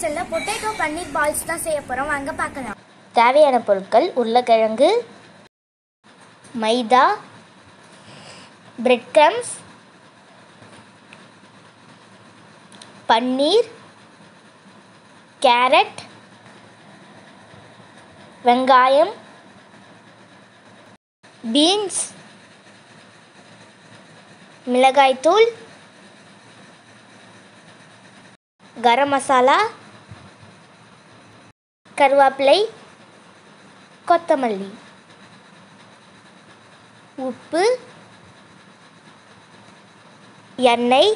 கிச்சனில் பொட்டேட்டோ பன்னீர் பால்ஸ் தான் செய்ய போகிறோம் வாங்க பார்க்கலாம் தேவையான பொருட்கள் உருளைக்கிழங்கு maida bread crumbs paneer carrot வெங்காயம் பீன்ஸ் மிளகாய்த்தூள் கரம் மசாலா கருவேப்பிலை கொத்தமல்லி உப்பு எண்ணெய்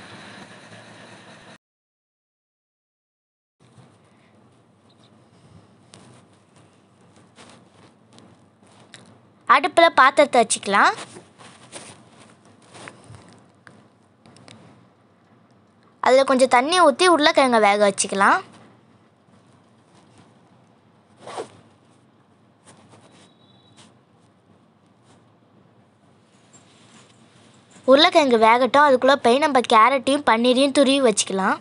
அடுப்பில் பாத்திரத்தை வச்சுக்கலாம் அதில் கொஞ்சம் தண்ணி ஊற்றி உருளைக்கிழங்க வேக வச்சுக்கலாம் உருளைக்கிழங்கு வேகட்டும் அதுக்குள்ளே போய் நம்ம கேரட்டையும் பன்னீரையும் துருவி வச்சுக்கலாம்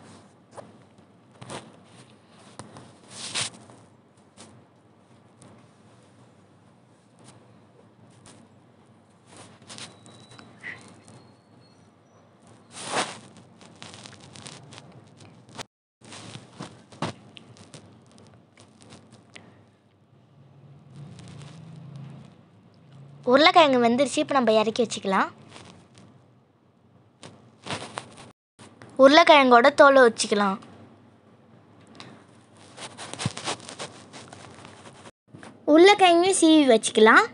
உருளைக்கிழங்கு வெந்துருச்சு இப்போ நம்ம இறக்கி வச்சுக்கலாம் உருளைக்கிழங்கோட தோலை வச்சுக்கலாம் உருளைக்கிழங்கையும் சீவி வச்சுக்கலாம்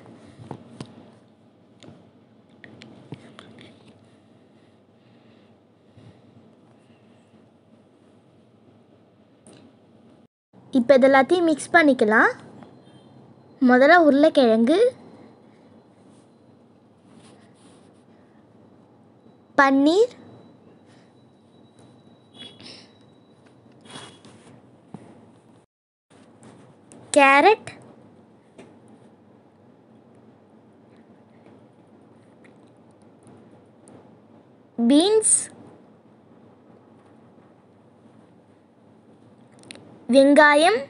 இப்போ இது எல்லாத்தையும் மிக்ஸ் பண்ணிக்கலாம் முதல்ல உருளைக்கிழங்கு பன்னீர் கேரட் பீன்ஸ் வெங்காயம்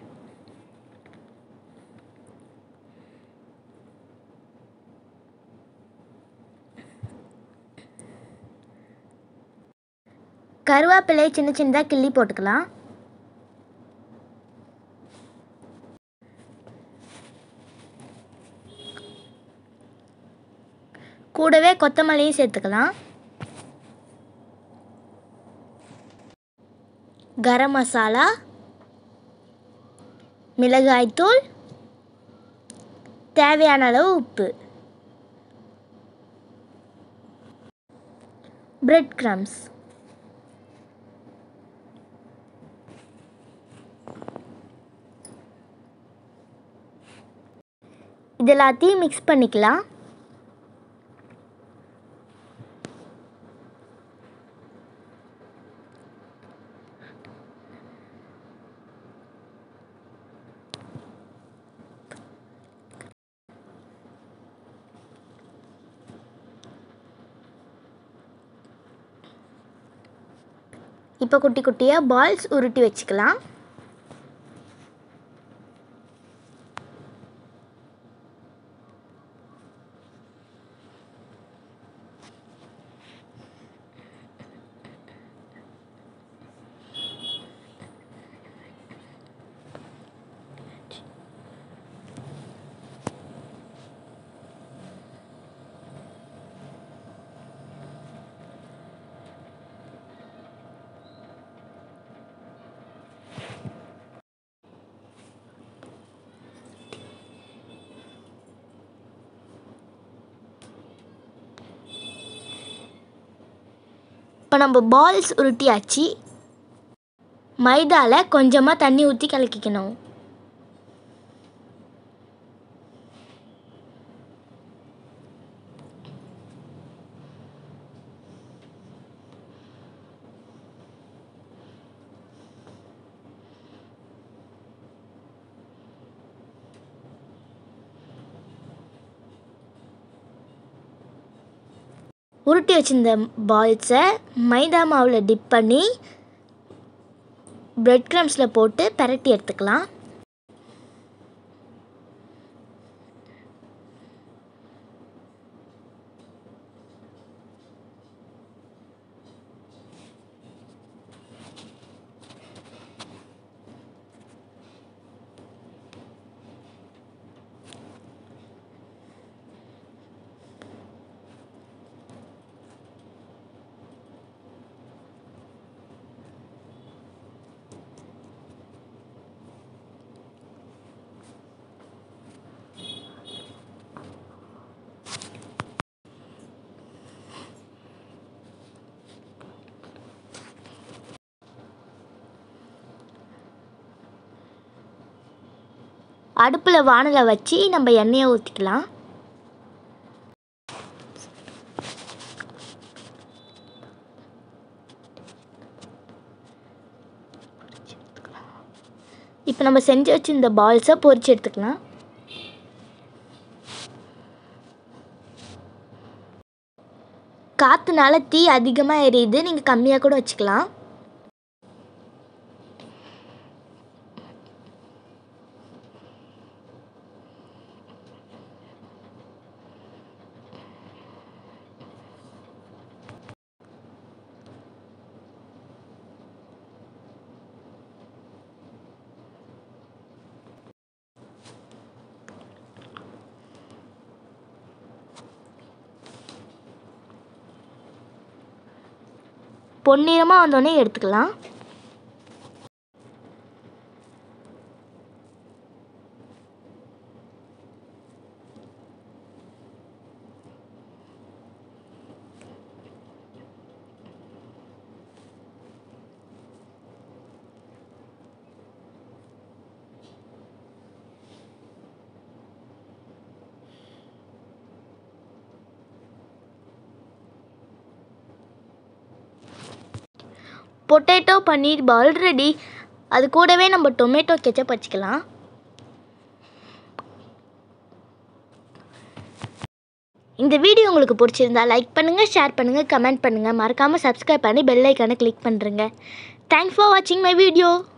கருவேப்பிலை சின்ன சின்னதாக கிள்ளி போட்டுக்கலாம் கூடவே கொத்தமல்லியும் சேர்த்துக்கலாம் கரம் மசாலா மிளகாய்த்தூள் தேவையான அளவு உப்பு பிரெட் க்ரம்ஸ் இது எல்லாத்தையும் மிக்ஸ் பண்ணிக்கலாம் இப்போ குட்டி குட்டியாக பால்ஸ் உருட்டி வச்சுக்கலாம் இப்போ நம்ம பால்ஸ் உருட்டியாச்சு மைதாவில் கொஞ்சமாக தண்ணி ஊற்றி கலக்கிக்கணும் உருட்டி வச்சிருந்த பால்ஸை மைதா மாவில் டிப் பண்ணி பிரெட் க்ரம்ஸில் போட்டு பெரட்டி எடுத்துக்கலாம் அடுப்பில் வானலை வச்சு நம்ம எண்ணெயை ஊற்றிக்கலாம் இப்போ நம்ம செஞ்சு வச்சு இந்த பால்ஸை பொரிச்சு எடுத்துக்கலாம் காற்றுனால தீ அதிகமாக எரியுது நீங்கள் கம்மியாக கூட வச்சுக்கலாம் பொன்னிறமாக வந்தோடனே எடுத்துக்கலாம் பொட்டேட்டோ பன்னீர் பால் ரெடி அது கூடவே நம்ம டொமேட்டோ கெச்சப் வச்சுக்கலாம் இந்த வீடியோ உங்களுக்கு பிடிச்சிருந்தா லைக் பண்ணுங்கள் ஷேர் பண்ணுங்கள் கமெண்ட் பண்ணுங்கள் மறக்காமல் சப்ஸ்கிரைப் பண்ணி பெல் ஐக்கானை கிளிக் பண்ணுறேங்க தேங்க்ஸ் ஃபார் வாட்சிங் மை வீடியோ